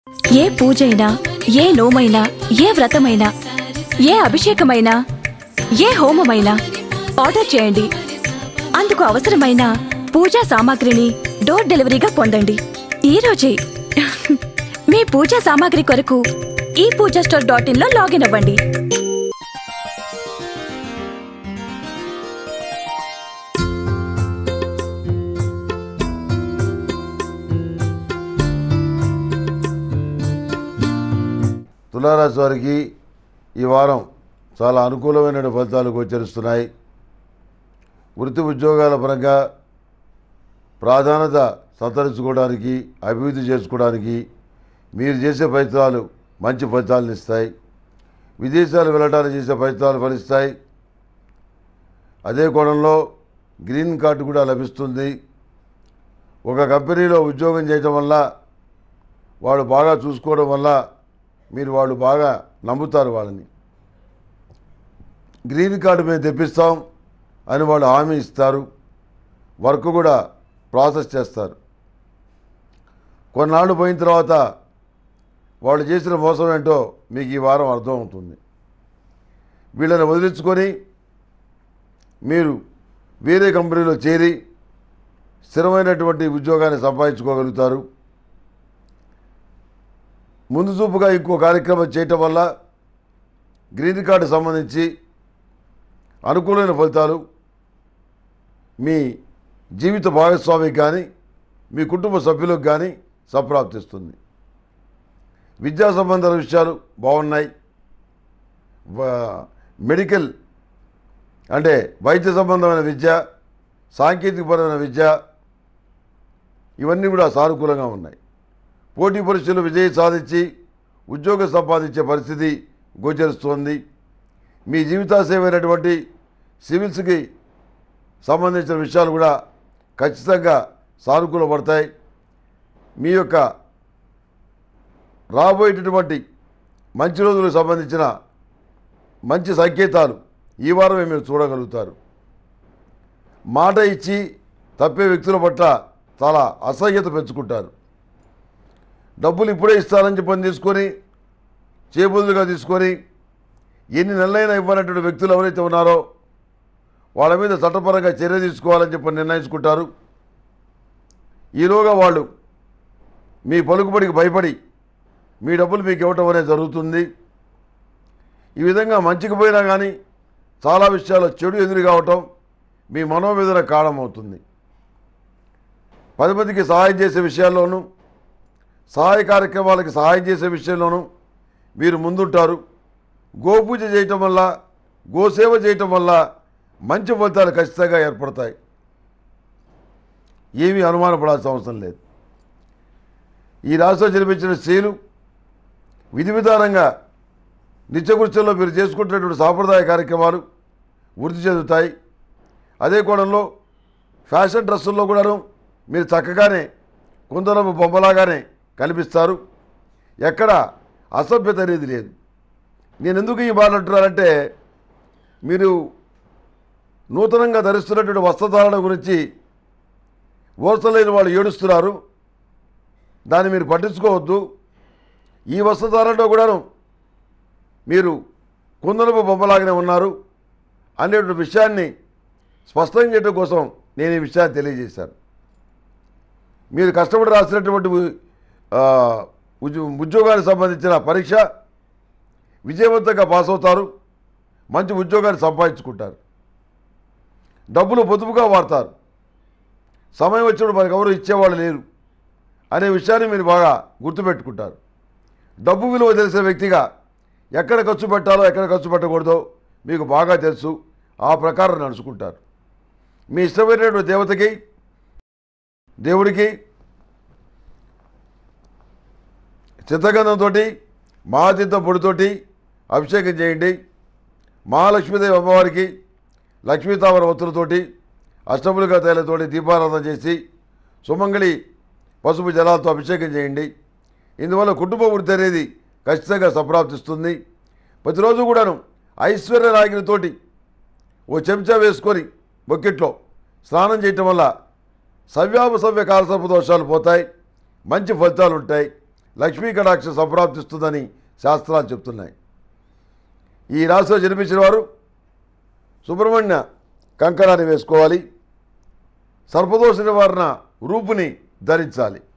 ఏ పూజైనా ఏ నోమైనా ఏ వ్రతమైనా ఏ అభిషేకమైనా ఏ హోమమైనా ఆర్డర్ చేయండి అందుకు అవసరమైన పూజా సామాగ్రిని డోర్ డెలివరీగా పొందండి ఈ రోజే మీ పూజా సామాగ్రి కొరకు ఈ పూజా స్టోర్ డాట్ ఇన్ లో లాగిన్ అవ్వండి తులారాశి వారికి ఈ వారం చాలా అనుకూలమైన ఫలితాలు గోచరిస్తున్నాయి వృత్తి ఉద్యోగాల పరంగా ప్రాధాన్యత సంతరించుకోవడానికి అభివృద్ధి చేసుకోవడానికి మీరు చేసే ప్రయత్నాలు మంచి ఫలితాలను ఇస్తాయి విదేశాలు వెళ్ళడానికి చేసే ప్రయత్నాలు ఫలిస్తాయి అదే కోణంలో గ్రీన్ కార్డు కూడా లభిస్తుంది ఒక కంపెనీలో ఉద్యోగం చేయడం వల్ల వాళ్ళు బాగా చూసుకోవడం వల్ల మీరు వాళ్ళు బాగా నమ్ముతారు వాళ్ళని గ్రీన్ కార్డు మేము తెప్పిస్తాం అని వాళ్ళు హామీ ఇస్తారు వర్క్ కూడా ప్రాసెస్ చేస్తారు కొన్నాళ్ళు పోయిన తర్వాత వాళ్ళు చేసిన మోసం ఏంటో మీకు ఈ వారం అర్థమవుతుంది వీళ్ళని వదిలించుకొని మీరు వేరే కంపెనీలో చేరి స్థిరమైనటువంటి ఉద్యోగాన్ని సంపాదించుకోగలుగుతారు ముందు చూపుగా ఇంకో కార్యక్రమం చేయటం వల్ల గ్రీన్ కార్డు సంబంధించి అనుకూలమైన ఫలితాలు మీ జీవిత భాగస్వామికి కానీ మీ కుటుంబ సభ్యులకు కానీ సంప్రాప్తిస్తుంది విద్యా సంబంధాల విషయాలు బాగున్నాయి వ- మెడికల్ అంటే వైద్య సంబంధమైన విద్య సాంకేతికపరమైన విద్య ఇవన్నీ కూడా సానుకూలంగా ఉన్నాయి పోటీ పరీక్షలు విజయం సాధించి ఉద్యోగం సంపాదించే పరిస్థితి గోచరిస్తోంది మీ జీవితాశయమైనటువంటి సివిల్స్కి సంబంధించిన విషయాలు కూడా ఖచ్చితంగా సానుకూలపడతాయి మీ యొక్క రాబోయేటటువంటి మంచి రోజులకు సంబంధించిన మంచి సంకేతాలు ఈ వారమే మీరు చూడగలుగుతారు మాట ఇచ్చి తప్పే వ్యక్తుల పట్ల చాలా అసహ్యత పెంచుకుంటారు డబ్బులు ఇప్పుడే ఇస్తానని చెప్పని తీసుకొని చేబుదులుగా తీసుకొని ఎన్ని నెలలైనా ఇవ్వనటువంటి వ్యక్తులు ఎవరైతే ఉన్నారో వాళ్ళ మీద చట్టపరంగా చర్య తీసుకోవాలని చెప్పి నిర్ణయించుకుంటారు ఈలోగా వాళ్ళు మీ పలుకుబడికి భయపడి మీ డబ్బులు మీకు ఇవ్వటం అనేది జరుగుతుంది ఈ విధంగా మంచికి పోయినా కానీ చాలా విషయాల్లో చెడు ఎదురు కావటం మీ మనోవేదన కారణమవుతుంది పది మందికి సహాయం చేసే విషయాల్లోనూ సహాయ కార్యక్రమాలకి సహాయం చేసే విషయంలోనూ మీరు ముందుంటారు గోపూజ చేయటం వల్ల గోసేవ చేయటం వల్ల మంచి ఫలితాలు ఖచ్చితంగా ఏర్పడతాయి ఏమీ అనుమానపడాల్సిన అవసరం లేదు ఈ రాశిలో జన్మించిన స్త్రీలు విధి విధానంగా నిత్యకృత్యంలో మీరు చేసుకుంటున్నటువంటి సాంప్రదాయ కార్యక్రమాలు వృద్ధి చెందుతాయి అదే కోణంలో ఫ్యాషన్ డ్రెస్సుల్లో కూడాను మీరు చక్కగానే కుందరపు బొమ్మలాగానే కనిపిస్తారు ఎక్కడ అసభ్యత అనేది లేదు నేను ఎందుకు ఈ మాట అంటున్నానంటే మీరు నూతనంగా ధరిస్తున్నటువంటి వస్త్రధారణ గురించి ఓర్చలేని వాళ్ళు ఏడుస్తున్నారు దాన్ని మీరు పట్టించుకోవద్దు ఈ వస్త్రధారణలో కూడాను మీరు కుందనపు బొమ్మలాగానే ఉన్నారు అనేటువంటి విషయాన్ని స్పష్టం చేయడం కోసం నేను ఈ విషయాన్ని తెలియజేశాను మీరు కష్టపడి రాసినటువంటి ఉ- ఆ, ఉద్యో- ఉద్యోగానికి సంబంధించిన పరీక్ష విజయవంతంగా పాస్ అవుతారు మంచి ఉద్యోగాన్ని సంపాదించుకుంటారు డబ్బులు పొదుపుగా వాడతారు సమయం వచ్చినప్పుడు మనకు ఎవరు ఇచ్చేవాళ్ళు లేరు అనే విషయాన్ని మీరు బాగా గుర్తుపెట్టుకుంటారు డబ్బు విలువ తెలిసిన వ్యక్తిగా ఎక్కడ ఖర్చు పెట్టాలో ఎక్కడ ఖర్చు పెట్టకూడదో మీకు బాగా తెలుసు ఆ ప్రకారం నడుచుకుంటారు మీ ఇష్టమైనటువంటి దేవతకి దేవుడికి చిత్తగంధంతో మహాతీర్థ పొడితోటి అభిషేకం చేయండి మహాలక్ష్మీదేవి అమ్మవారికి లక్ష్మీ తామర ఒత్తులతోటి అష్టములుగా తైలతోటి దీపారాధన చేసి సుమంగళి పసుపు జలాలతో అభిషేకం చేయండి ఇందువల్ల కుటుంబ వృద్ధి అనేది ఖచ్చితంగా సంప్రాప్తిస్తుంది ప్రతిరోజు కూడాను ఐశ్వర్య రాగినితోటి ఓ చెంచా వేసుకొని బొక్కెట్లో స్నానం చేయటం వల్ల సవ్యాపసవ్య కాలసర్ప దోషాలు పోతాయి మంచి ఫలితాలు ఉంటాయి లక్ష్మీ కటాక్ష సంప్రాప్తిస్తుందని శాస్త్రాలు చెప్తున్నాయి ఈ రాశిలో జన్మించిన వారు సుబ్రహ్మణ్య కంకణాన్ని వేసుకోవాలి సర్పదోష నివారణ రూపుని ధరించాలి